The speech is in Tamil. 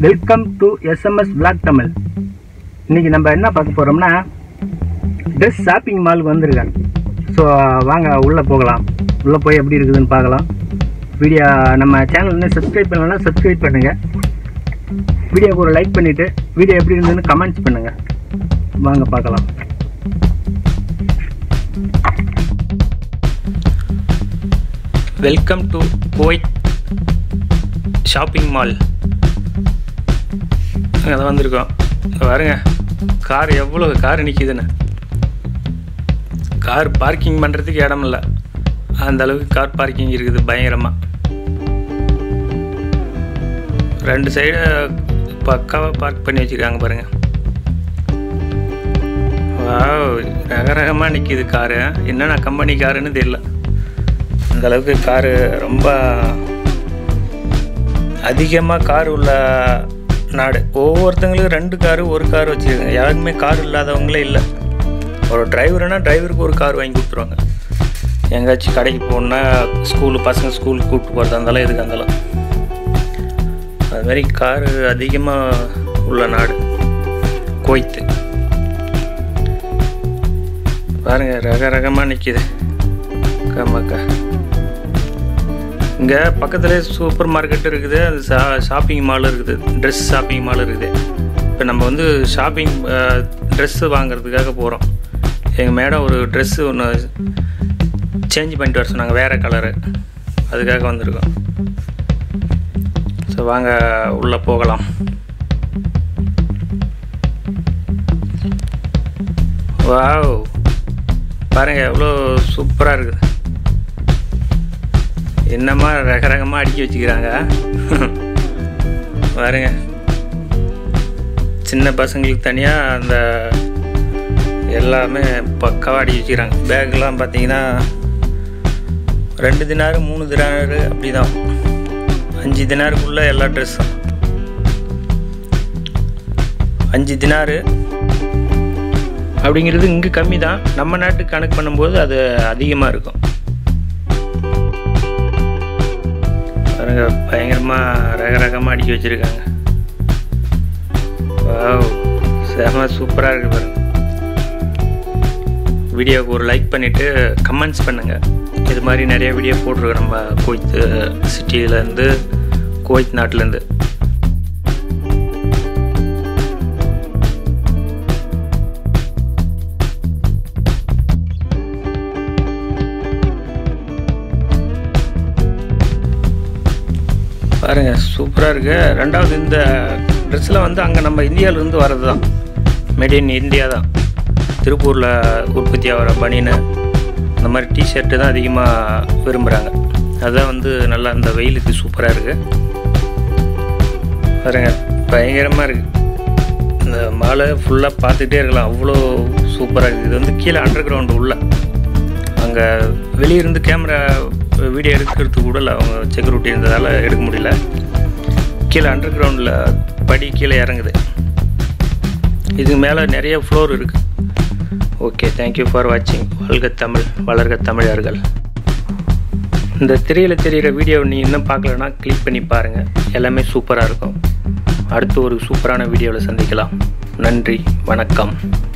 welcome to SMS blog Tamil இன்னைக்கு நம்ம என்ன பார்க்க போறோம்னா ட்ரெஸ் ஷாப்பிங் மாலுக்கு வந்திருக்கேன் ஸோ வாங்க உள்ளே போகலாம் உள்ளே போய் எப்படி இருக்குதுன்னு பார்க்கலாம் வீடியோ நம்ம சேனல் இன்னும் சப்ஸ்கிரைப் பண்ணலன்னா சப்ஸ்கிரைப் பண்ணுங்கள் வீடியோக்கு ஒரு லைக் பண்ணிவிட்டு வீடியோ எப்படி இருந்ததுன்னு கமெண்ட்ஸ் பண்ணுங்கள் வாங்க பார்க்கலாம் welcome to Kuwait shopping mall அங்கே தான் வந்திருக்கோம் பாருங்க கார் எவ்வளோ கார் நிற்கிதுன்னு கார் பார்க்கிங் பண்ணுறதுக்கு இடம் இல்லை அந்த அளவுக்கு கார் பார்க்கிங் இருக்குது பயங்கரமாக ரெண்டு சைடு பக்காவாக பார்க் பண்ணி வச்சுருக்காங்க பாருங்கள் வாவ் ரக ரகமாக நிற்கிது காரு என்னென்ன கம்பெனி காருன்னு தெரியல அந்த அளவுக்கு காரு ரொம்ப அதிகமாக கார் உள்ள நாடு ஒவ்வொருத்தங்களுக்கும் ரெண்டு காரு ஒரு கார் வச்சுருக்காங்க யாருக்குமே கார் இல்லாதவங்களே இல்லை ஒரு டிரைவர்னா டிரைவருக்கு ஒரு கார் வாங்கி கொடுத்துருவாங்க எங்கேயாச்சும் கடைக்கு போகணுன்னா ஸ்கூலு பசங்க ஸ்கூலுக்கு கூப்பிட்டு போகிறதா இருந்தாலும் எதுக்கு இருந்தாலும் அது மாதிரி காரு அதிகமாக உள்ள நாடு கோய்த்து பாருங்க ரக ரகமாக நிற்கிது கம்மாக்கா இங்கே பக்கத்துலேயே சூப்பர் மார்க்கெட் இருக்குது அது ஷா ஷாப்பிங் மால் இருக்குது ட்ரெஸ் ஷாப்பிங் மால் இருக்குது இப்போ நம்ம வந்து ஷாப்பிங் ட்ரெஸ்ஸு வாங்குறதுக்காக போகிறோம் எங்கள் மேடம் ஒரு ட்ரெஸ்ஸு ஒன்று சேஞ்ச் பண்ணிட்டு வர சொன்னாங்க வேறு கலரு அதுக்காக வந்திருக்கோம் ஸோ வாங்க உள்ளே போகலாம் வாவ் பாருங்கள் எவ்வளோ சூப்பராக இருக்குது என்னமா ரக ரகமாக அடுக்கி வச்சுக்கிறாங்க பாருங்க சின்ன பசங்களுக்கு தனியாக அந்த எல்லாமே பக்காவாக அடுக்கி வச்சுக்கிறாங்க பேக்லாம் பார்த்தீங்கன்னா ரெண்டு தினாரு மூணு தினாரு அப்படி தான் அஞ்சு தினாருக்குள்ளே எல்லா ட்ரெஸ்ஸும் அஞ்சு தினாரு அப்படிங்கிறது இங்கே கம்மி தான் நம்ம நாட்டுக்கு கணக்கு பண்ணும்போது அது அதிகமாக இருக்கும் பாருங்க பயங்கரமாக ரக ரகமாக அடிக்க வச்சுருக்காங்க வாவ் செம சூப்பராக இருக்குது பாருங்க வீடியோவுக்கு ஒரு லைக் பண்ணிவிட்டு கமெண்ட்ஸ் பண்ணுங்கள் இது மாதிரி நிறைய வீடியோ போட்டிருக்கோம் நம்ம கோயத் சிட்டியிலேருந்து கோயத் நாட்டிலேருந்து பாருங்க சூப்பராக இருக்கு ரெண்டாவது இந்த ட்ரெஸ்ஸில் வந்து அங்கே நம்ம இந்தியாவிலேருந்து வர்றது தான் மேட் இன் இந்தியா தான் திருப்பூரில் உற்பத்தி ஆகிற பனியனு இந்த மாதிரி டிஷர்ட்டு தான் அதிகமாக விரும்புகிறாங்க அதுதான் வந்து நல்லா இந்த வெயிலுக்கு சூப்பராக இருக்குது பாருங்க பயங்கரமாக இருக்குது இந்த மாலை ஃபுல்லாக பார்த்துட்டே இருக்கலாம் அவ்வளோ சூப்பராக இருக்குது இது வந்து கீழே அண்டர் கிரவுண்டு உள்ள அங்கே வெளியிருந்து கேமரா வீடியோ எடுக்கிறதுக்கு கூட இல்லை அவங்க செக்யூரிட்டி இருந்ததால் எடுக்க முடியல கீழே அண்டர் கிரவுண்டில் படி கீழே இறங்குது இதுக்கு மேலே நிறைய ஃப்ளோர் இருக்குது ஓகே தேங்க்யூ ஃபார் வாட்சிங் வாழ்க தமிழ் வளர்க தமிழர்கள் இந்த திரையில் தெரிகிற வீடியோ நீ இன்னும் பார்க்கலன்னா கிளிக் பண்ணி பாருங்கள் எல்லாமே சூப்பராக இருக்கும் அடுத்து ஒரு சூப்பரான வீடியோவில் சந்திக்கலாம் நன்றி வணக்கம்